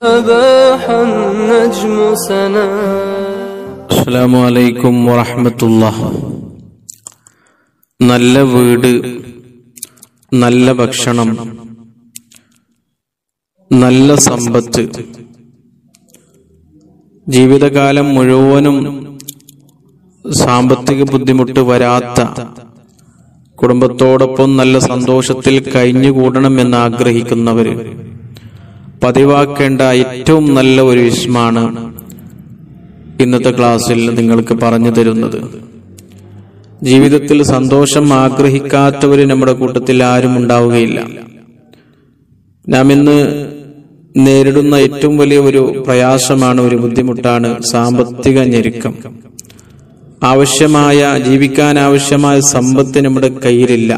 أباح النجم سنا അസ്സലാമു അലൈക്കും വറഹ്മത്തുള്ള നല്ല വീട് നല്ല ഭക്ഷണം നല്ല സമ്പത്ത് ജീവിതകാലം മുഴുവനും സാമ്പത്തിക ബുദ്ധിമുട്ട് വരാത്ത കുടുംബത്തോടൊപ്പം നല്ല സന്തോഷത്തിൽ കഴിഞ്ഞുകൂടണമെന്ന് ആഗ്രഹിക്കുന്നവര് പതിവാക്കേണ്ട ഏറ്റവും നല്ല ഒരു വിഷമാണ് ഇന്നത്തെ ക്ലാസ്സിൽ നിങ്ങൾക്ക് പറഞ്ഞു തരുന്നത് ജീവിതത്തിൽ സന്തോഷം ആഗ്രഹിക്കാത്തവര് നമ്മുടെ കൂട്ടത്തിൽ ആരും ഉണ്ടാവുകയില്ല നാം ഇന്ന് നേരിടുന്ന ഏറ്റവും വലിയ ഒരു പ്രയാസമാണ് ഒരു ബുദ്ധിമുട്ടാണ് സാമ്പത്തിക ഞെരുക്കം ആവശ്യമായ ജീവിക്കാൻ ആവശ്യമായ സമ്പത്ത് നമ്മുടെ കയ്യിലില്ല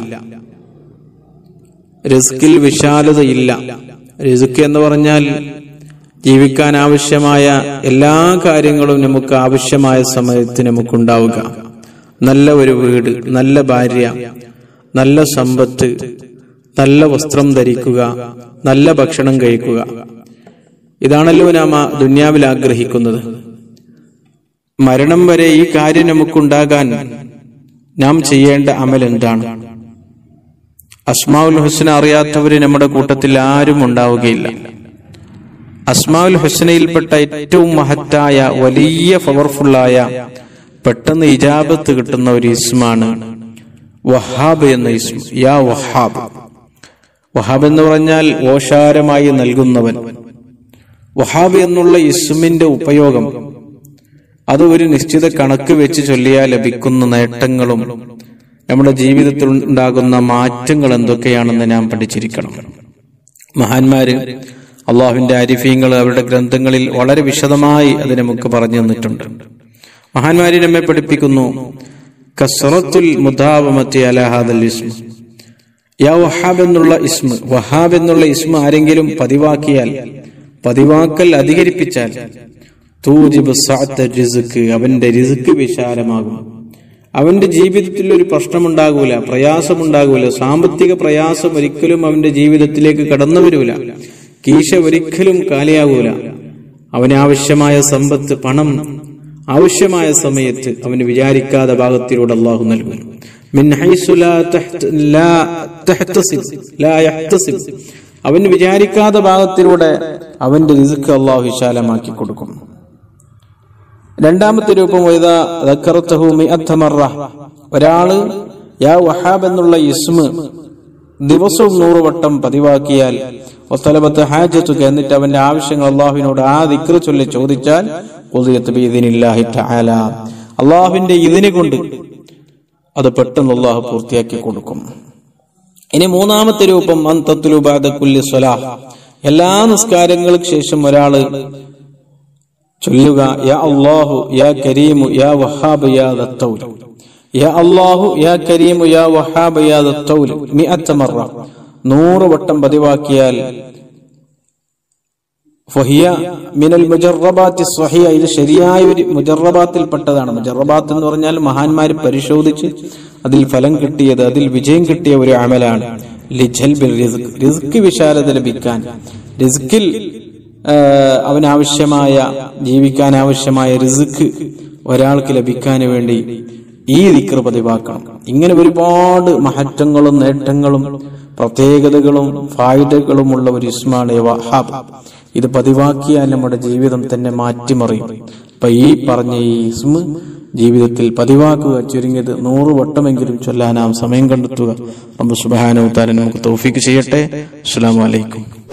റിസ്കിൽ വിശാലതയില്ല റിസ്ക് എന്ന് പറഞ്ഞാൽ ജീവിക്കാൻ ആവശ്യമായ എല്ലാ കാര്യങ്ങളും നമുക്ക് ആവശ്യമായ സമയത്ത് നമുക്കുണ്ടാവുക നല്ല ഒരു വീട് നല്ല ഭാര്യ നല്ല സമ്പത്ത് നല്ല വസ്ത്രം ധരിക്കുക നല്ല ഭക്ഷണം കഴിക്കുക ഇതാണല്ലോ നാം ആ ദുന്യാവിൽ ആഗ്രഹിക്കുന്നത് മരണം വരെ ഈ കാര്യം നമുക്കുണ്ടാകാൻ നാം ചെയ്യേണ്ട അമൽ എന്താണ് അസ്മാഉൽ ഹുസ്ന അറിയാത്തവര് നമ്മുടെ കൂട്ടത്തിൽ ആരും ഉണ്ടാവുകയില്ല അസ്മാഉൽ ഹുസ്നയിൽപ്പെട്ട ഏറ്റവും മഹത്തായ വലിയ പവർഫുള്ളായ പെട്ടെന്ന് ഇജാബത്ത് കിട്ടുന്ന ഒരു ഇസ്മാണ് വഹാബ് എന്ന ഇസ്മ യാ വഹാബ് വഹാബ് എന്ന് പറഞ്ഞാൽ ഓഷാരമായി നൽകുന്നവൻ വഹാബ് എന്നുള്ള ഇസ്മിന്റെ ഉപയോഗം അത് ഒരു നിശ്ചിത കണക്ക് വെച്ച് ചൊല്ലിയാൽ ലഭിക്കുന്ന നേട്ടങ്ങളും നമ്മുടെ ജീവിതത്തിൽ ഉണ്ടാകുന്ന മാറ്റങ്ങൾ എന്തൊക്കെയാണെന്ന് നാം പഠിച്ചിരിക്കണം മഹാന്മാര് അള്ളാഹുവിന്റെ അരിഫീങ്ങൾ അവരുടെ ഗ്രന്ഥങ്ങളിൽ വളരെ വിശദമായി അത് നമുക്ക് പറഞ്ഞു തന്നിട്ടുണ്ട് മഹാന്മാരി നമ്മെ പഠിപ്പിക്കുന്നു കസറത്തുൽ മുദാവമത്തി അലഹാദൽ ഇസ്മ യാ വഹാബ് എന്നുള്ള ഇസ്മ വഹാബ് എന്നുള്ള ഇസ്മ ആരെങ്കിലും പതിവാക്കിയാൽ പതിവാക്കൽ അധികരിപ്പിച്ചാൽ തൂജിബ് സഅത്ത റിസ്ക് അവന്റെ റിസ്ക് വിശാലമാകും അവന്റെ ജീവിതത്തിൽ ഒരു പ്രശ്നമുണ്ടാകൂല പ്രയാസമുണ്ടാകൂല സാമ്പത്തിക പ്രയാസം ഒരിക്കലും അവന്റെ ജീവിതത്തിലേക്ക് കടന്നു വരൂല കീശ ഒരിക്കലും കാലിയാകൂല അവനാവശ്യമായ സമ്പത്ത് പണം ആവശ്യമായ സമയത്ത് അവന് വിചാരിക്കാതെ ഭാഗത്തിലൂടെ അള്ളാഹു നൽകും മിൻ ഹൈസു ലാ തഹ്ത- ലാ തഹ്തസിബ്, ലാ യഹ്തസിബ്. അവന് വിചാരിക്കാത്ത ഭാഗത്തിലൂടെ അവന്റെ റിസ്ക് അള്ളാഹു വിശാലമാക്കി കൊടുക്കും രണ്ടാമത്തെ രൂപം വൈദ ദക്കറത്തഹു മിഅത്ത മറ. ഒരാള് യാ വഹാബ് എന്നുള്ള ഇസ്മ ദിവസവും നൂറ് വട്ടം പതിവാക്കിയാൽ ഒത്തലബത്ത് ഹാജത്തുക എന്നിട്ട് അവന്റെ ആവശ്യങ്ങൾ അള്ളാഹുവിനോട് ആ ദിക്ർ ചൊല്ലി ചോദിച്ചാൽ ഖുദിയത്ത് ബിഇذനില്ലാഹി തആല അള്ളാഹുവിന്റെ ഇതിനെ കൊണ്ട് അത് പെട്ടെന്ന് അള്ളാഹു പൂർത്തിയാക്കി കൊടുക്കും ഇനി മൂന്നാമത്തെ രൂപം അന്തത്തുലു ബാദ കുല്ലി സ്വലാഹ് എല്ലാ നിസ്കാരങ്ങൾക്ക് ശേഷം ഒരാള് ചൊല്ലുക യാ അല്ലാഹു യാ കരീമു യാ വഹാബ് യാ ദത്തൗൽ യാ അല്ലാഹു യാ കരീമു യാ വഹാബ് യാ ദത്തൗൽ മിഅത്ത മറ നൂറ് വട്ടം പതിവാക്കിയാൽ ഫഹിയ മിനൽ മുജറബാത്തി സ്വഹിയ ഇത് ശരിയായ ഒരു മുജറബാത്തിൽപ്പെട്ടതാണ് മുജറബാത്ത് എന്ന് പറഞ്ഞാൽ മഹാന്മാർ പരിശോധിച്ച് അതിൽ ഫലം കിട്ടിയത് അതിൽ വിജയം കിട്ടിയ ഒരു അമലാണ് ലിജൽബിൽ റിസ്ക് റിസ്ക് വിശാലത ലഭിക്കാൻ റിസ്കിൽ അവനാവശ്യമായ ജീവിക്കാൻ ആവശ്യമായ റിസ്ക് ഒരാൾക്ക് ലഭിക്കാൻ വേണ്ടി ഈ ദിക്ർ പതിവാക്കണം ഇങ്ങനെ ഒരുപാട് മഹത്വങ്ങളും നേട്ടങ്ങളും പ്രത്യേകതകളും ഫായിദകളുമുള്ള ഒരു ഇസ്മാണ് വഹാബ് ഇത് പതിവാക്കിയാൽ നമ്മുടെ ജീവിതം തന്നെ മാറ്റിമറിയും അപ്പൊ ഈ പറഞ്ഞ ഈ ഇസ്മ ജീവിതത്തിൽ പതിവാക്കുക ചുരുങ്ങിയത് നൂറ് വട്ടമെങ്കിലും ചൊല്ലാനാം സമയം കണ്ടെത്തുക റബ്ബ് സുബ്ഹാനഹു വ തആല നമുക്ക് തൗഫീക്ക് ചെയ്യട്ടെ അസ്സലാമു അലൈക്കും